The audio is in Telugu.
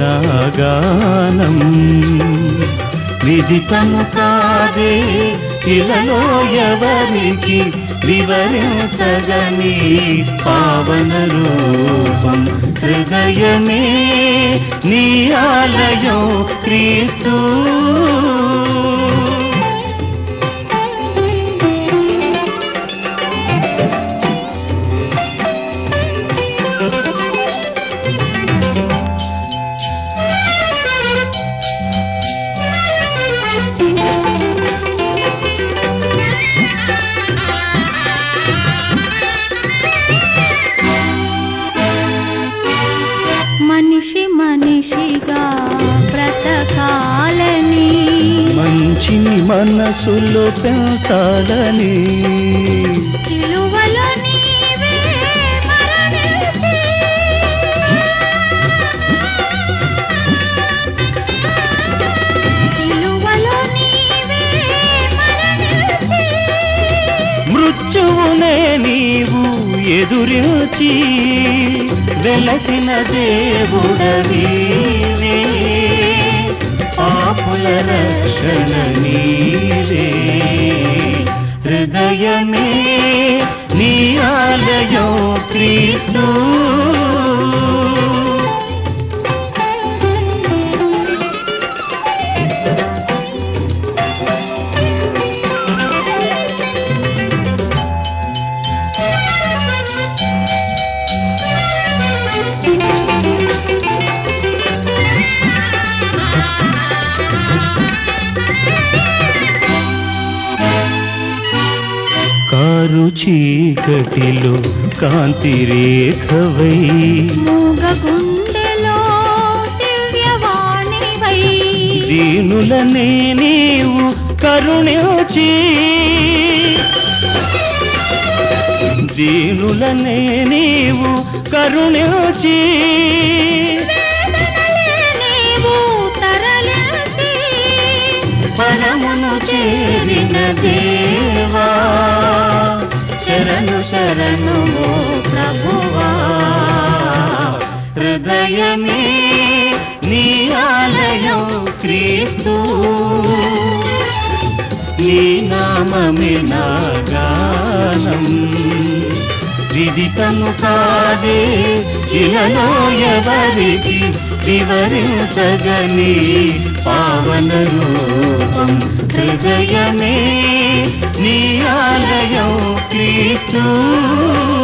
నాగానం విదితము కాదే ఇలలో ఎవరికి వివరించగని పావన రూపం హృదయమే నీ ఆలయం క్రీస్తు మనిషి మనిషిగా బ్రతకాలని మంచిని మనసులో పెంచాలని సిలువలో నీవే మరణించి సిలువలో నీవే మరణించి మృత్యువునే నీవు ఎదురించి వెలసిన దేవుడవీవే పాపుల రక్షణ నీవే హృదయమే నీ ఆలయం క్రీస్తు కారు చీకటిలో కాంతి రేఖవై మూగ గుండెలో దివ్యవాణివై దీనులనే నీవు కరుణించి దీనులనే నీవు కరుణించి నీవు తరలించి పరమును చేరిన దేవా శరణు శరణు ఓ ప్రభువా హృదయమే నీ ఆలయం క్రీస్తు నీ నామమే నా గానం విదితము కాదే ఇలలో ఎవరికి వివరించగని పావన రూపం హృదయమే నీ ఆలయం క్రీస్తు